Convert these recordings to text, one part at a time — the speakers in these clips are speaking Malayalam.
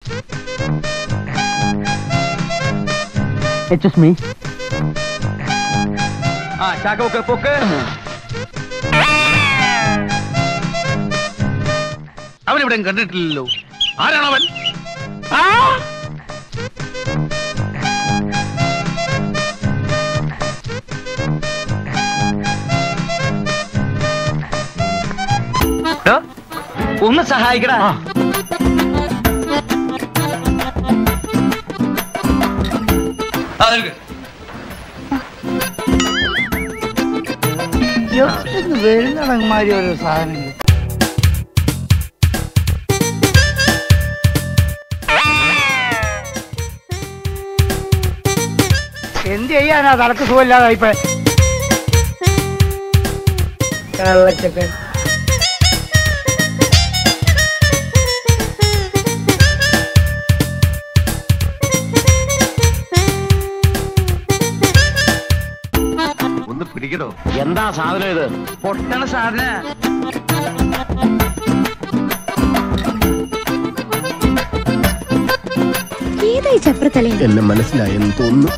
എച്ച് മീ ആ ചാക്ക പൊക്ക് പൊക്ക് അവനിവിടെ കണ്ടിട്ടില്ലല്ലോ ആരാണവൻ ഡോ, ഒന്ന് സഹായിക്കടാ ആ, നിൽക്ക്. വരുന്നടങ്ങന്മാരി ഓരോ സാധനങ്ങൾ എന്ത് ചെയ്യാനാ തലക്ക് സുഖമില്ലാതായിപ്പോ കള്ളച്ചക്കൻ ഒന്ന് പിടിക്കടോ എന്താ സാധനം ഇത് പൊട്ടണ സാധന ഏതായി ചപ്രത്തലേ എന്നെ മനസ്സിലായെന്ന് തോന്നുന്നു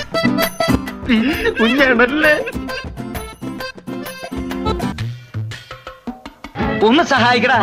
കുഞ്ഞാണല്ലേ ഒന്ന് സഹായിക്കടാ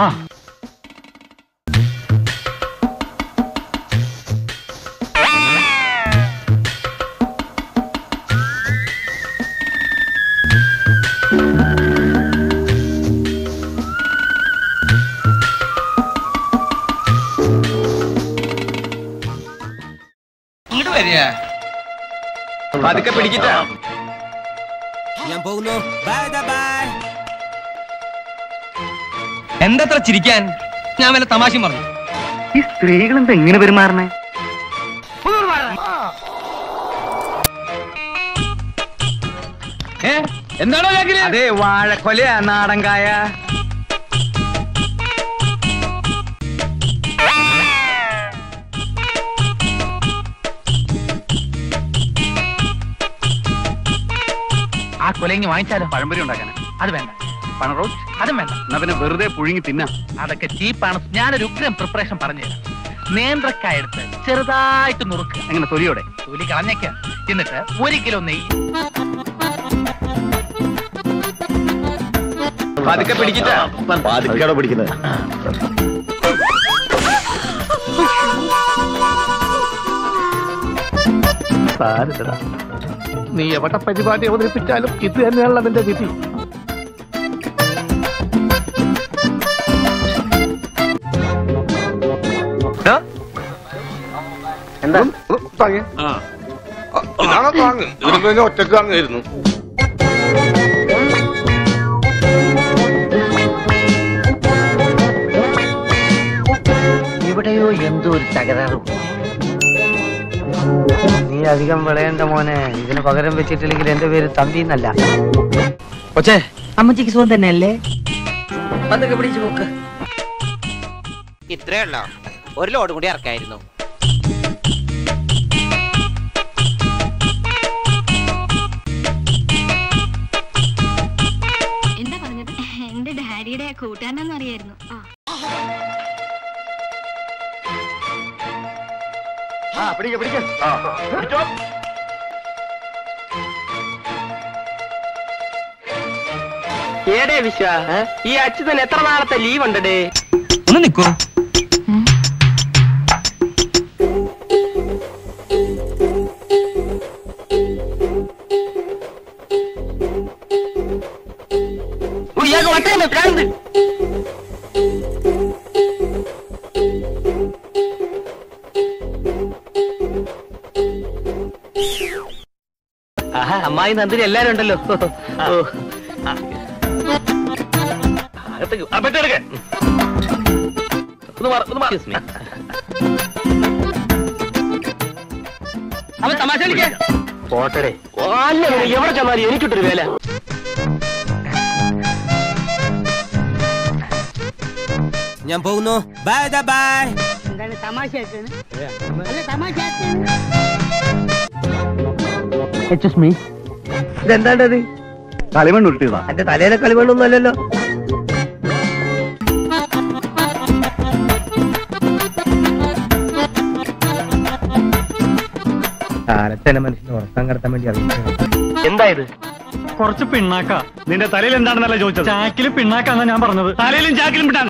ഇങ്ങോട്ട് വരിക പതുക്കെ പിടിക്കട്ടാ ഞാൻ പോകുന്നു ബൈ ബൈ എന്തത്ര ചിരിക്കാൻ ഞാൻ വല്ല തമാശയും പറഞ്ഞു ഈ സ്ത്രീകൾ എന്താ ഇങ്ങനെ പെരുമാറണേ ഏ എന്താണോ അതെ വാഴക്കൊലയാ നാടൻകായ ആ കൊലങ്ങി വാങ്ങിച്ചാലോ പഴംപൊരി ഉണ്ടാക്കാനാ അത് വേണ്ട പണ റോസ് അതും വേണ്ട എന്നാ പിന്നെ വെറുതെ പുഴുങ്ങി തിന്നാ അതൊക്കെ ചീപ്പാണ് ഞാനൊരു ഉഗ്രം പ്രിപ്പറേഷൻ പറഞ്ഞുതരാം നേന്ത്രക്കായ എടുത്ത് ചെറുതായിട്ട് നുറുക്കുക എങ്ങനെ തൊലിയോടെ തൊലി കളഞ്ഞേക്ക എന്നിട്ട് ഒരു കിലോ നെയ്യ് പതുക്കെ പിടിക്കട്ടാ പാതിക്കാടോ പിടിക്കുന്നത് നീ എവിടെ പരിപാടി അവതരിപ്പിച്ചാലും ഇത് തന്നെയാണല്ലോ നിന്റെ വിധി ഡോ, എന്താ ഇതാണോ താങ്ങ് ഇതിനൊക്കെ ഒറ്റക്ക് താങ്ങായിരുന്നു എവിടെയോ എന്തോ ഒരു തകരാറ് നീ അധികം വിളയണ്ട മോനെ ഇതിന് പകരം വെച്ചിട്ടില്ലെങ്കിൽ എന്റെ പേര് തമ്പി എന്നല്ല കൊച്ചേ അമ്മച്ചിക്ക് സുഖം തന്നെയല്ലേ പതൊക്കെ പിടിച്ചു പോക്ക് ഇത്രേ ഉള്ളോ ഒരു ലോഡ് കൂടി ഇറക്കായിരുന്നു എന്താ പറഞ്ഞത് എന്റെ ഡാഡിയുടെ കൂട്ടുകാരനെന്ന് അറിയായിരുന്നു ആ പിടിക്ക പിടിക്ക പിടിച്ചോ ഏടേ വിശ്വ ഈ അച്യുതൻ എത്ര നാളത്തെ ലീവ് ഉണ്ടേ ഒന്ന് നിക്കോ ഇയാൾക്ക് വട്ടേന്ന് പ്രാന്ത് ആഹാ അമ്മായി നന്ദിനി എല്ലാരും ഉണ്ടല്ലോ ഓ. അകത്തേക്ക് ആ, പെട്ടെടുക്ക്. ഒന്ന് മാറ്, ഒന്ന് മാറ്. അവൻ തമാശ കളിക്കാൻ പോട്ടടെ അല്ല എവിടെ ചെന്നാലും എനിക്കിട്ടൊരു വേല ഞാൻ പോകുന്നു ബൈ ബൈ എന്താണ് തമാശ അല്ല തമാശ ഇതെന്താണ്ടത് കളിമണ്ണ് ഉരുട്ടിയതാ എന്റെ തലയിലെ കളിമണ്ണൊന്നും അല്ലല്ലോ കാലത്തന്നെ മനുഷ്യനെ ഉറക്കാൻ കിടത്താൻ വേണ്ടി അറിയിച്ചു എന്താ ഇത് കുറച്ച് പിണ്ണാക്ക നിന്റെ തലയിൽ എന്താണെന്നല്ല ചോദിച്ചത് ചാക്കില് പിണ്ണാക്കാന്നാ ഞാൻ പറഞ്ഞത് തലയിലും ചാക്കിലും പിണ്ണാ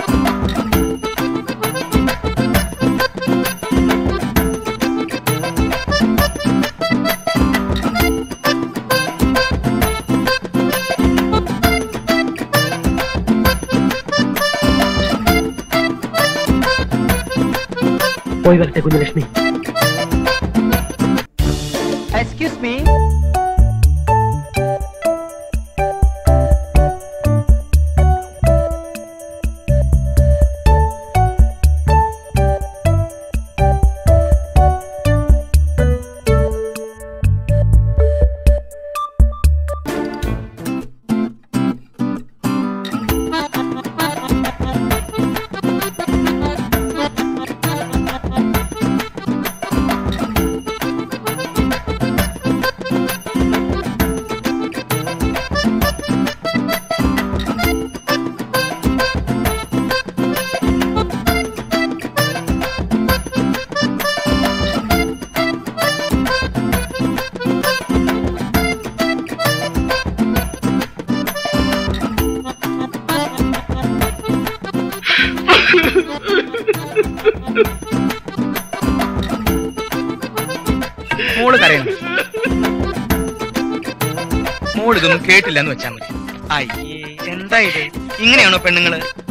പോയി വരട്ടെ കുഞ്ഞലക്ഷ്മി എക്സ്ക്യൂസ് മീ മോള് കരയണം മോള് ഇതൊന്നും കേട്ടില്ല എന്ന് വെച്ചാൽ മതി അയ്യേ എന്താ ഇത് ഇങ്ങനെയാണോ പെണ്ണുങ്ങള്